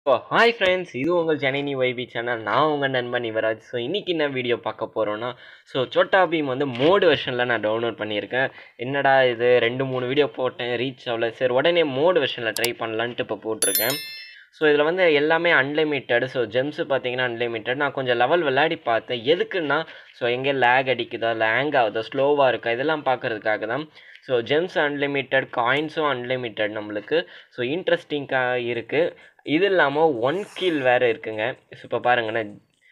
ஓ hi friends இது உங்கள் Janani வைபி channel நான் உங்கள் நண்பன் யுவராஜ் ஸோ இன்றைக்கி என்ன வீடியோ பார்க்க போகிறோன்னா ஸோ சோட்டா பீம் வந்து மோடு வெர்ஷனில் நான் டவுன்லோட் பண்ணியிருக்கேன் என்னடா இது ரெண்டு மூணு வீடியோ போட்டேன் ரீச் ஆகல சரி உடனே மோடு வெர்ஷனில் ட்ரை பண்ணலான்ட்டு இப்போ போட்டிருக்கேன் ஸோ இதில் வந்து எல்லாமே அன்லிமிட்டட் ஸோ ஜெம்ஸு பார்த்தீங்கன்னா அன்லிமிட்டட் நான் கொஞ்சம் லெவல் விளையாடி பார்த்தேன் எதுக்குன்னா ஸோ எங்கே லேக் அடிக்குதா இல்லை ஹேங் ஆகுதா ஸ்லோவாக இருக்கா இதெல்லாம் பார்க்கறதுக்காக தான் ஸோ ஜெம்ஸ் அன்லிமிட்டட் காயின்ஸும் அன்லிமிட்டட் நம்மளுக்கு ஸோ இன்ட்ரெஸ்டிங்காக இருக்குது இது இல்லாமல் ஒன் கில் வேறு இருக்குங்க ஸோ இப்போ பாருங்கண்ணே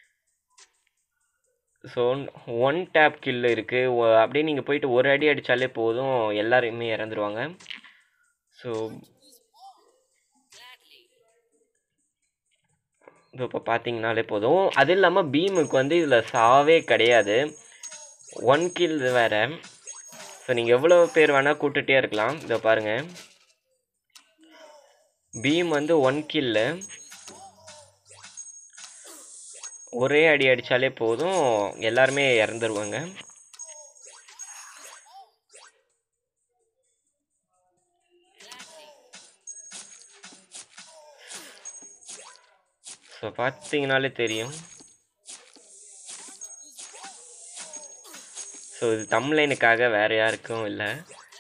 ஸோ ஒன் டேப் கில் இருக்குது அப்படியே நீங்கள் போயிட்டு ஒரு அடி அடித்தாலே போதும் எல்லாருமே இறந்துருவாங்க ஸோ இது இப்போ பார்த்தீங்கனாலே போதும் அது இல்லாமல் பீமுக்கு வந்து இதில் சாவே கிடையாது ஒன் கில் வேறு ஸோ நீங்கள் எவ்வளோ பேர் வேணால் கூட்டுகிட்டே இருக்கலாம் இதோ பாருங்கள் பீம் வந்து ஒன் கில்லு ஒரே அடி அடித்தாலே போதும் எல்லாருமே இறந்துருவாங்க ஸோ பார்த்தீங்கனாலே தெரியும் ஸோ இது தமிழனுக்காக வேறு யாருக்கும் இல்லை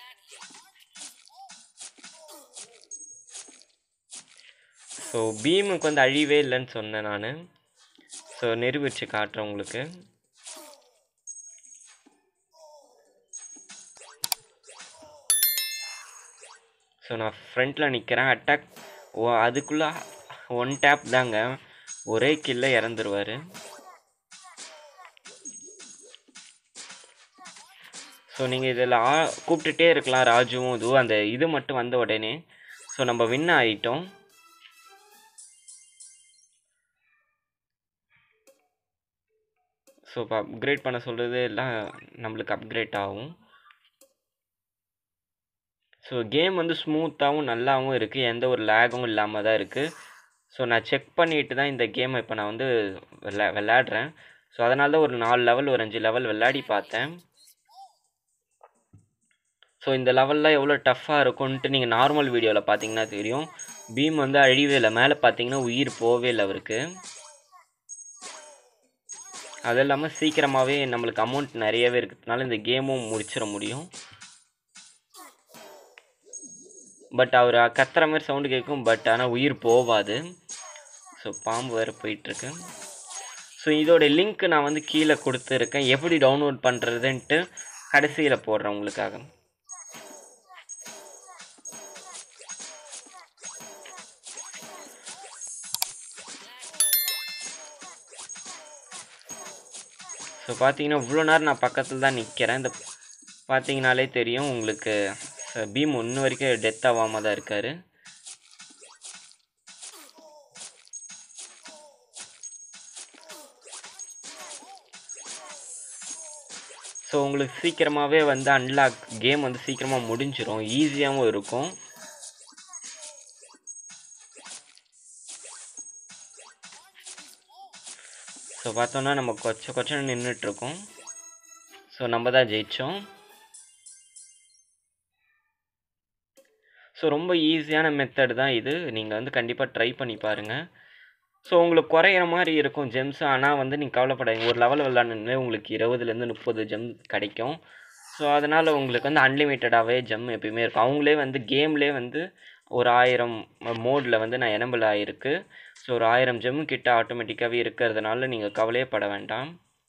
ஸோ பீமுக்கு வந்து அழிவே இல்லைன்னு சொன்னேன் நான் ஸோ நிரூபித்து காட்டுறேன் உங்களுக்கு ஸோ நான் ஃப்ரண்ட்டில் நிற்கிறேன் அட்டாக் ஓ அதுக்குள்ளே ஒன் டேப் தாங்க ஒரே கில்ல இறந்துருவார் ஸோ நீங்கள் இதில் ஆ கூப்பிட்டுட்டே இருக்கலாம் ராஜுவும் இதுவும் அந்த இது மட்டும் வந்த உடனே ஸோ நம்ம வின் ஆகிட்டோம் ஸோ இப்போ அப்கிரேட் பண்ண சொல்கிறது எல்லாம் நம்மளுக்கு அப்கிரேட் ஆகும் ஸோ கேம் வந்து ஸ்மூத்தாகவும் நல்லாவும் இருக்குது எந்த ஒரு லேகும் இல்லாமல் தான் இருக்குது ஸோ நான் செக் பண்ணிட்டு தான் இந்த கேமை இப்போ நான் வந்து விளா விளையாடுறேன் ஸோ அதனால தான் ஒரு நாலு லெவல் ஒரு அஞ்சு லெவல் விளையாடி பார்த்தேன் ஸோ இந்த லெவலில் எவ்வளோ டஃப்பாக இருக்கும்ன்ட்டு நீங்கள் நார்மல் வீடியோவில் பார்த்தீங்கன்னா தெரியும் பீம் வந்து அழிவே இல்லை மேலே பார்த்தீங்கன்னா உயிர் போவே இல்லை அவருக்கு அது இல்லாமல் சீக்கிரமாகவே நம்மளுக்கு அமௌண்ட் நிறையவே இருக்கிறதுனால இந்த கேமும் முடிச்சிட முடியும் பட் அவர் கத்துற மாதிரி சவுண்டு கேட்கும் பட் ஆனால் உயிர் போகாது ஸோ பாம்பு வேறு போயிட்டுருக்கு ஸோ இதோட லிங்க் நான் வந்து கீழே கொடுத்துருக்கேன் எப்படி டவுன்லோட் பண்ணுறதுன்ட்டு கடைசியில் போடுறேன் உங்களுக்காக ஸோ பார்த்தீங்கன்னா இவ்வளோ நேரம் நான் பக்கத்தில் தான் நிற்கிறேன் இந்த பார்த்தீங்கனாலே தெரியும் உங்களுக்கு பீம் இன்ன வரைக்கும் டெத் ஆகாமல் தான் இருக்கார் ஸோ உங்களுக்கு சீக்கிரமாகவே வந்து அன்லாக் கேம் வந்து சீக்கிரமாக முடிஞ்சிடும் ஈஸியாகவும் இருக்கும் ஸோ பார்த்தோன்னா நம்ம கொச்ச கொச்சன்னு நின்றுட்டுருக்கோம் ஸோ நம்ம தான் ஜெயித்தோம் ஸோ ரொம்ப ஈஸியான மெத்தட் தான் இது நீங்கள் வந்து கண்டிப்பாக ட்ரை பண்ணி பாருங்கள் ஸோ உங்களுக்கு குறையிற மாதிரி இருக்கும் ஜெம்ஸ் ஆனால் வந்து நீங்கள் கவலைப்படாதீங்க ஒரு லெவல் விளாட்னே உங்களுக்கு இருபதுலேருந்து முப்பது ஜெம் கிடைக்கும் ஸோ அதனால் உங்களுக்கு வந்து அன்லிமிட்டடாகவே ஜெம் எப்பயுமே இருக்கும் அவங்களே வந்து கேம்லேயே வந்து ஒரு ஆயிரம் மோடில் வந்து நான் எனபிள் ஆகிருக்கு ஸோ ஒரு ஆயிரம் ஜெம் கிட்ட ஆட்டோமேட்டிக்காகவே இருக்கிறதுனால நீங்கள் கவலையே பட வேண்டாம்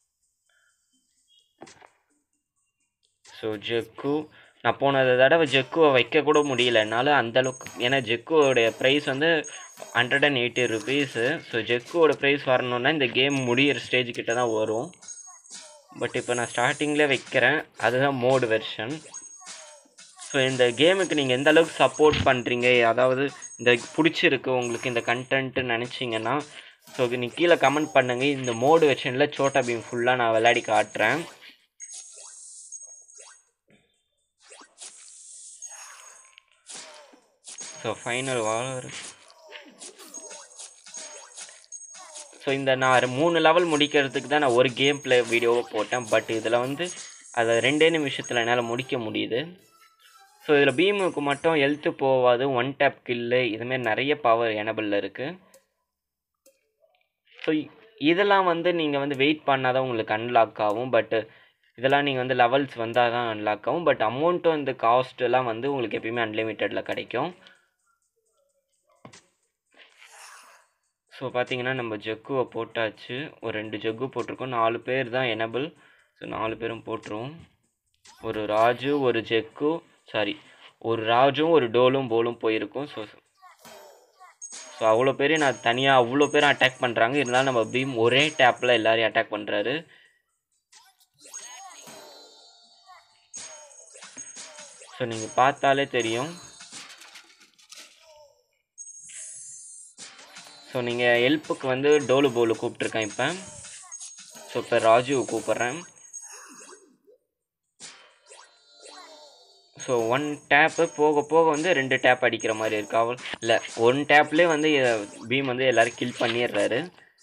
ஸோ ஜெக்கு நான் போன தடவை ஜெக்குவை வைக்க கூட முடியல என்னால் அந்தளவுக்கு ஏன்னா ஜெக்குவோடைய ப்ரைஸ் வந்து hundred and eighty rupees so ஜெக்குவோட ப்ரைஸ் வரணுன்னா இந்த கேம் முடியிற ஸ்டேஜ் கிட்ட தான் வரும் பட் இப்போ நான் ஸ்டார்டிங்கில் வைக்கிறேன் அதுதான் மோடு வெர்ஷன் ஸோ இந்த கேமுக்கு நீங்கள் எந்த அளவுக்கு சப்போர்ட் பண்ணுறீங்க அதாவது இந்த பிடிச்சிருக்கு உங்களுக்கு இந்த கண்டென்ட்டு நினச்சிங்கன்னா ஸோ நீ கீழே கமெண்ட் பண்ணுங்கள் இந்த மோடு வெர்ஷனில் சோட்டா பீம் ஃபுல்லாக நான் விளையாடி காட்டுறேன் ஸோ ஃபைனல் வாழர் ஸோ இந்த நான் மூணு லெவல் முடிக்கிறதுக்கு தான் நான் ஒரு கேம் ப்ளே வீடியோவை போட்டேன் பட் இதில் வந்து அதை ரெண்டே நிமிஷத்தில் என்னால் முடிக்க முடியுது ஸோ இதில் பீமுக்கு மட்டும் ஹெல்த்து போகாது ஒன் டேப் கில்லு இதுமாரி நிறைய பவர் எனபிளில் இருக்குது ஸோ இதெல்லாம் வந்து நீங்கள் வந்து வெயிட் பண்ணால் தான் உங்களுக்கு அன்லாக் ஆகும் பட்டு இதெல்லாம் நீங்கள் வந்து லெவல்ஸ் வந்தால் தான் அன்லாக் ஆகும் பட் அமௌண்ட்டும் இந்த காஸ்ட்டெல்லாம் வந்து உங்களுக்கு எப்பயுமே அன்லிமிட்டெடில் கிடைக்கும் ஸோ பார்த்தீங்கன்னா நம்ம ஜக்குவை போட்டாச்சு ஒரு ரெண்டு ஜக்கு போட்டிருக்கோம் நாலு பேர் தான் எனபிள் ஸோ நாலு பேரும் போட்டுருவோம் ஒரு ராஜு ஒரு ஜெக்கு சாரி ஒரு ராஜும் ஒரு டோலும் போலும் போயிருக்கும் ஸோ ஸோ அவ்வளோ பேரையும் நான் தனியாக அவ்வளோ பேரும் அட்டாக் பண்ணுறாங்க இருந்தாலும் நம்ம பீம் ஒரே டேப்பில் எல்லாரையும் அட்டாக் பண்ணுறாரு ஸோ நீங்கள் பார்த்தாலே தெரியும் ஸோ நீங்கள் ஹெல்ப்புக்கு வந்து டோலு போலு கூப்பிட்ருக்கேன் இப்போ ஸோ இப்போ ராஜுவை கூப்பிட்றேன் ஸோ ஒன் டேப்பு போக போக வந்து ரெண்டு டேப் அடிக்கிற மாதிரி இருக்கு அவள் இல்லை ஒன் டேப்லேயே வந்து பீம் வந்து எல்லோரும் கில் பண்ணிடுறாரு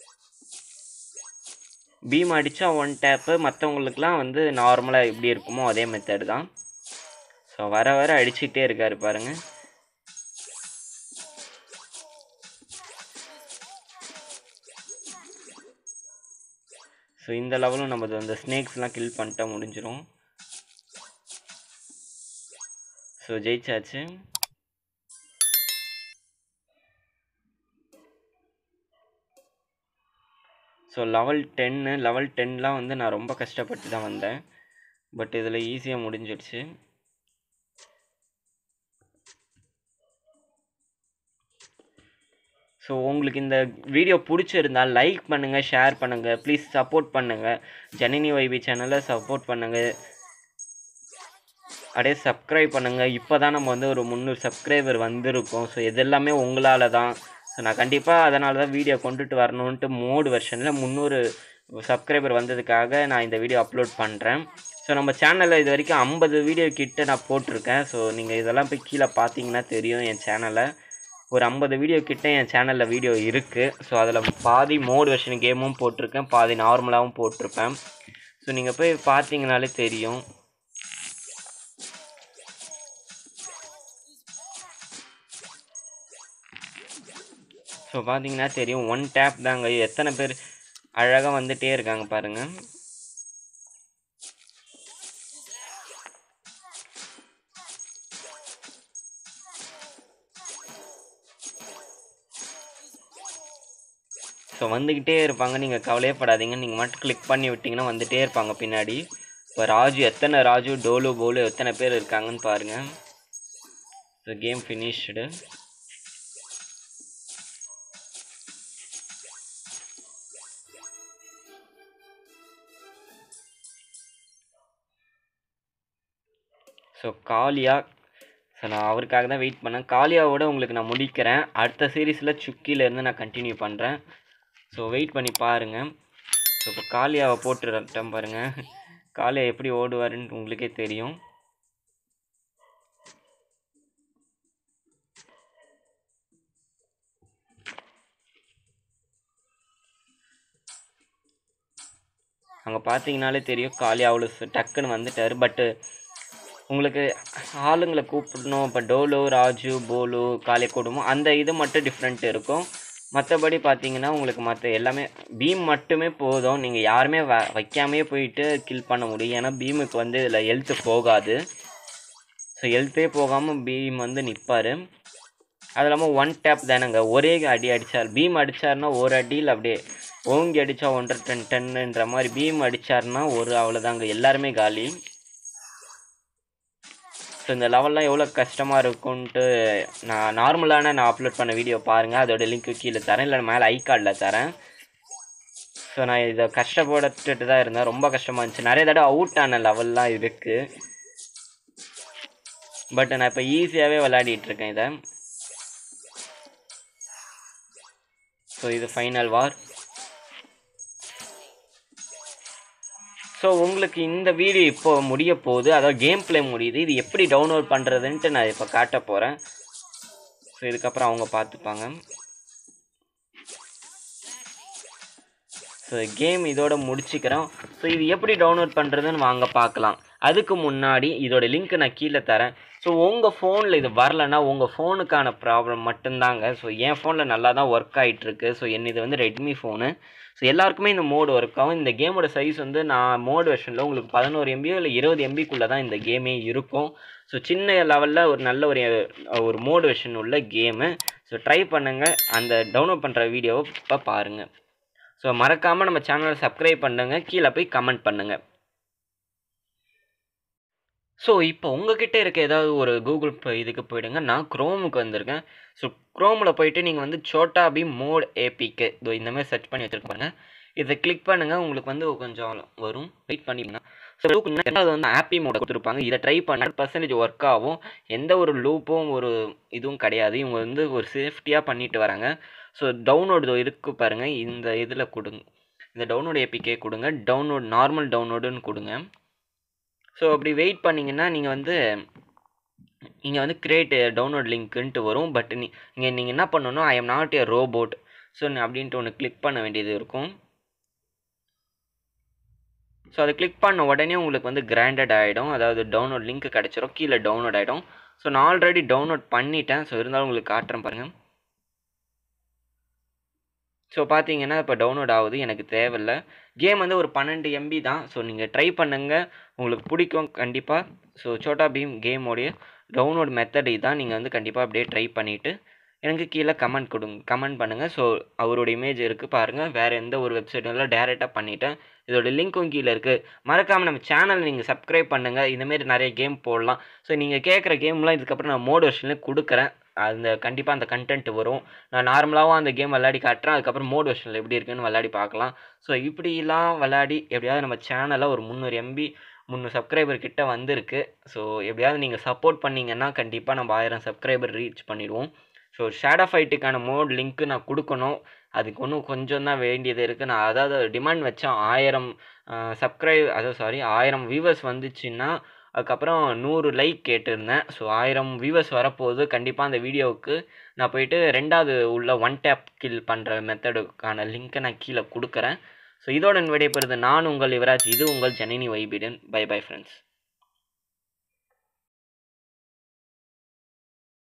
பீம் அடித்தா ஒன் டேப்பு மற்றவங்களுக்குலாம் வந்து நார்மலாக எப்படி இருக்குமோ அதே மெத்தட் தான் ஸோ வர வர அடிச்சுக்கிட்டே இருக்காரு பாருங்க ஸோ இந்த லெவலும் நம்ம அந்த ஸ்னேக்ஸ்லாம் கில் பண்ணிட்டா முடிஞ்சிடும் ஸோ ஜெயிச்சாச்சு ஸோ லெவல் டென்னு லெவல் டென்லாம் வந்து நான் ரொம்ப கஷ்டப்பட்டு தான் வந்தேன் பட் இதில் ஈஸியாக முடிஞ்சிடுச்சு ஸோ உங்களுக்கு இந்த வீடியோ பிடிச்சிருந்தால் லைக் பண்ணுங்கள் ஷேர் பண்ணுங்கள் ப்ளீஸ் சப்போர்ட் பண்ணுங்கள் ஜனனி வைபி சேனலை சப்போர்ட் பண்ணுங்கள் அப்படியே சப்ஸ்கிரைப் பண்ணுங்கள் இப்போ தான் நம்ம வந்து ஒரு முந்நூறு சப்ஸ்கிரைபர் வந்திருக்கோம் ஸோ இது எல்லாமே உங்களால் தான் ஸோ நான் கண்டிப்பாக அதனால தான் வீடியோ கொண்டுட்டு வரணுன்ட்டு மோடு வெர்ஷனில் முந்நூறு சப்ஸ்கிரைபர் வந்ததுக்காக நான் இந்த வீடியோ அப்லோட் பண்ணுறேன் ஸோ நம்ம சேனலில் இது வரைக்கும் ஐம்பது வீடியோ கிட்ட நான் போட்டிருக்கேன் ஸோ நீங்கள் இதெல்லாம் போய் கீழே பார்த்தீங்கன்னா தெரியும் என் சேனலை ஒரு ஐம்பது வீடியோ கிட்ட என் சேனலில் வீடியோ இருக்குது ஸோ அதில் பாதி மோடு வெர்ஷன் கேமும் போட்டிருக்கேன் பாதி நார்மலாகவும் போட்டிருப்பேன் ஸோ நீங்கள் போய் பார்த்தீங்கனாலே தெரியும் ஸோ பார்த்தீங்கன்னா தெரியும் ஒன் டேப் தாங்க எத்தனை பேர் அழகாக வந்துட்டே இருக்காங்க பாருங்கள் ஸோ வந்துக்கிட்டே இருப்பாங்க நீங்கள் கவலையே படாதீங்க நீங்கள் மட்டும் கிளிக் பண்ணி விட்டிங்கன்னா வந்துகிட்டே இருப்பாங்க பின்னாடி இப்போ ராஜு எத்தனை ராஜு டோலு போலு எத்தனை பேர் இருக்காங்கன்னு பாருங்கள் ஸோ கேம் ஃபினிஷ்டு ஸோ காலியா ஸோ நான் அவருக்காக தான் வெயிட் பண்ணேன் காலியாவோட உங்களுக்கு நான் முடிக்கிறேன் அடுத்த சீரீஸில் சுக்கிலேருந்து நான் கண்டினியூ பண்ணுறேன் ஸோ வெயிட் பண்ணி பாருங்கள் ஸோ இப்போ காலியாவை போட்டுறட்டம் பாருங்கள் காலியா எப்படி ஓடுவாருன்னு உங்களுக்கே தெரியும் அங்கே பார்த்தீங்கனாலே தெரியும் காலியா அவ்வளோ டக்குன்னு வந்துட்டார் பட்டு உங்களுக்கு ஆளுங்களை கூப்பிடணும் இப்போ டோலோ ராஜு போலு காளி குடும்பம் அந்த இது மட்டும் டிஃப்ரெண்ட் இருக்கும் மற்றபடி பார்த்தீங்கன்னா உங்களுக்கு மற்ற எல்லாமே பீம் மட்டுமே போதும் நீங்கள் யாருமே வ வைக்காமையே போயிட்டு கில் பண்ண முடியும் ஏன்னா பீமுக்கு வந்து இதில் ஹெல்த்து போகாது ஸோ ஹெல்த்தே போகாமல் பீம் வந்து நிற்பார் அது இல்லாமல் ஒன் டேப் தானேங்க ஒரே அடி அடித்தார் பீம் அடித்தார்னா ஒரு அடியில் அப்படியே ஓங்கி அடித்தா ஒன்றரை டன் டன்னுன்ற மாதிரி பீம் அடித்தார்னா ஒரு அவ்வளோதாங்க எல்லாருமே காலி ஸோ இந்த லெவல்லாம் எவ்வளோ கஷ்டமாக இருக்கும்ன்ட்டு நான் நார்மலான நான் அப்லோட் பண்ண வீடியோ பாருங்கள் அதோட லிங்க்கு கீழே தரேன் இல்லை மேலே ஐ கார்டில் தரேன் ஸோ நான் இதை கஷ்டப்பட்டுட்டு தான் இருந்தேன் ரொம்ப கஷ்டமாக இருந்துச்சு நிறைய தடவை அவுட் ஆன லெவல்லாம் இருக்குது பட் நான் இப்போ ஈஸியாகவே விளையாடிட்டு இருக்கேன் இதை ஸோ இது ஃபைனல் வார் ஸோ உங்களுக்கு இந்த வீடியோ இப்போ முடிய போகுது அதாவது கேம் ப்ளே முடியுது இது எப்படி டவுன்லோட் பண்ணுறதுன்ட்டு நான் இப்போ காட்ட போகிறேன் ஸோ இதுக்கப்புறம் அவங்க பார்த்துப்பாங்க ஸோ கேம் இதோட முடிச்சுக்கிறோம் ஸோ இது எப்படி டவுன்லோட் பண்ணுறதுன்னு வாங்க பார்க்கலாம் அதுக்கு முன்னாடி இதோட லிங்க் நான் கீழே தரேன் ஸோ ஸோ உங்கள் ஃபோனில் இது வரலன்னா உங்கள் ஃபோனுக்கான ப்ராப்ளம் மட்டும்தாங்க ஸோ என் ஃபோனில் நல்லா தான் ஒர்க் ஆகிட்டுருக்கு ஸோ என் இது வந்து ரெட்மி ஃபோனு ஸோ எல்லாருக்குமே இந்த மோடு ஒர்க் ஆகும் இந்த கேமோட சைஸ் வந்து நான் மோடு வெர்ஷனில் உங்களுக்கு பதினோரு எம்பியோ இல்லை இருபது எம்பிக்குள்ளே தான் இந்த கேமே இருக்கும் ஸோ சின்ன லெவலில் ஒரு நல்ல ஒரு ஒரு மோடு வெர்ஷன் உள்ள கேமு ஸோ ட்ரை பண்ணுங்கள் அந்த டவுன்லோட் பண்ணுற வீடியோவை இப்போ பாருங்கள் ஸோ மறக்காமல் நம்ம சேனலை சப்ஸ்கிரைப் பண்ணுங்கள் கீழே போய் கமெண்ட் பண்ணுங்கள் ஸோ இப்போ உங்ககிட்ட இருக்க ஏதாவது ஒரு கூகுள் இதுக்கு போயிடுங்க நான் க்ரோமுக்கு வந்திருக்கேன் ஸோ க்ரோமில் போயிட்டு நீங்கள் வந்து சோட்டா பி மோட் ஏபிக்கு இதோ இந்த மாதிரி சர்ச் பண்ணி வச்சுருக்க பாருங்க இதை கிளிக் பண்ணுங்கள் உங்களுக்கு வந்து கொஞ்சம் வரும் வெயிட் பண்ணிங்கன்னா ஸோ ரெண்டாவது வந்து ஆப்பி மோட கொடுத்துருப்பாங்க இதை ட்ரை பண்ண பர்சன்டேஜ் ஒர்க் ஆகும் எந்த ஒரு லூப்பும் ஒரு இதுவும் கிடையாது இவங்க வந்து ஒரு சேஃப்டியாக பண்ணிட்டு வராங்க ஸோ டவுன்லோடு இருக்கு பாருங்கள் இந்த இதில் கொடுங்க இந்த டவுன்லோட் ஏபிகே கொடுங்க டவுன்லோட் நார்மல் டவுன்லோடுன்னு கொடுங்க ஸோ அப்படி வெயிட் பண்ணிங்கன்னா நீங்கள் வந்து இங்கே வந்து கிரியேட் டவுன்லோட் லிங்க்குன்ட்டு வரும் பட் நீ இங்கே நீங்கள் என்ன பண்ணணும் I am not a robot so அப்படின்ட்டு ஒன்று கிளிக் பண்ண வேண்டியது இருக்கும் ஸோ அதை கிளிக் பண்ண உடனே உங்களுக்கு வந்து கிராண்டட் ஆகிடும் அதாவது டவுன்லோட் லிங்க் கிடச்சிரும் கீழே டவுன்லோட் ஆகிடும் ஸோ நான் ஆல்ரெடி டவுன்லோட் பண்ணிட்டேன் ஸோ இருந்தாலும் உங்களுக்கு காட்டுறேன் பாருங்கள் ஸோ பார்த்தீங்கன்னா இப்போ டவுன்லோட் ஆகுது எனக்கு தேவையில்ல கேம் வந்து ஒரு பன்னெண்டு எம்பி தான் ஸோ நீங்கள் ட்ரை பண்ணுங்கள் உங்களுக்கு பிடிக்கும் கண்டிப்பாக ஸோ சோட்டா பீம் கேமோடைய டவுன்லோட் மெத்தட் தான் நீங்கள் வந்து கண்டிப்பாக அப்படியே ட்ரை பண்ணிவிட்டு எனக்கு கீழே கமெண்ட் கொடுங்க கமெண்ட் பண்ணுங்கள் ஸோ அவரோட இமேஜ் இருக்குது பாருங்கள் வேறு எந்த ஒரு வெப்சைட்டும் டேரெக்டாக பண்ணிவிட்டேன் இதோட லிங்க்கும் கீழே இருக்குது மறக்காமல் நம்ம சேனல் நீங்கள் சப்ஸ்கிரைப் பண்ணுங்கள் இந்தமாரி நிறைய கேம் போடலாம் ஸோ நீங்கள் கேட்குற கேம்லாம் இதுக்கப்புறம் நான் மோட் வெர்ஷன்லேயே கொடுக்குறேன் அந்த கண்டிப்பாக அந்த கண்டென்ட் வரும் நான் நார்மலாகவும் அந்த கேம் விளையாடி காட்டுறேன் அதுக்கப்புறம் மோட் வெர்ஷனில் எப்படி இருக்குன்னு விளையாடி பார்க்கலாம் ஸோ இப்படிலாம் விளையாடி எப்படியாவது நம்ம சேனலில் ஒரு முந்நூறு எம்பி முந்நூறு சப்ஸ்கிரைபர் கிட்ட வந்திருக்கு ஸோ எப்படியாவது நீங்கள் சப்போர்ட் பண்ணிங்கன்னா கண்டிப்பாக நம்ம ஆயிரம் சப்ஸ்கிரைபர் ரீச் பண்ணிடுவோம் ஸோ ஷேடோ ஃபைட்டுக்கான மோட் லிங்க்கு நான் கொடுக்கணும் அதுக்கு ஒன்றும் கொஞ்சம் தான் வேண்டியது இருக்குது நான் அதாவது டிமாண்ட் வச்சேன் ஆயிரம் சப்ஸ்கிரைப் அதாவது சாரி ஆயிரம் வியூவர்ஸ் வந்துச்சுன்னா அதுக்கப்புறம் நூறு லைக் கேட்டிருந்தேன் ஸோ ஆயிரம் வியூவர்ஸ் வரப்போகுது கண்டிப்பாக அந்த வீடியோவுக்கு நான் போயிட்டு ரெண்டாவது உள்ள ஒன் டேப் கில் பண்ணுற மெத்தடுக்கான லிங்க்கை நான் கீழே கொடுக்குறேன் ஸோ இதோட விடைபெறுது நான் உங்கள் யுவராஜ் இது உங்கள் ஜனனி வைபிடன் பை பை ஃப்ரெண்ட்ஸ்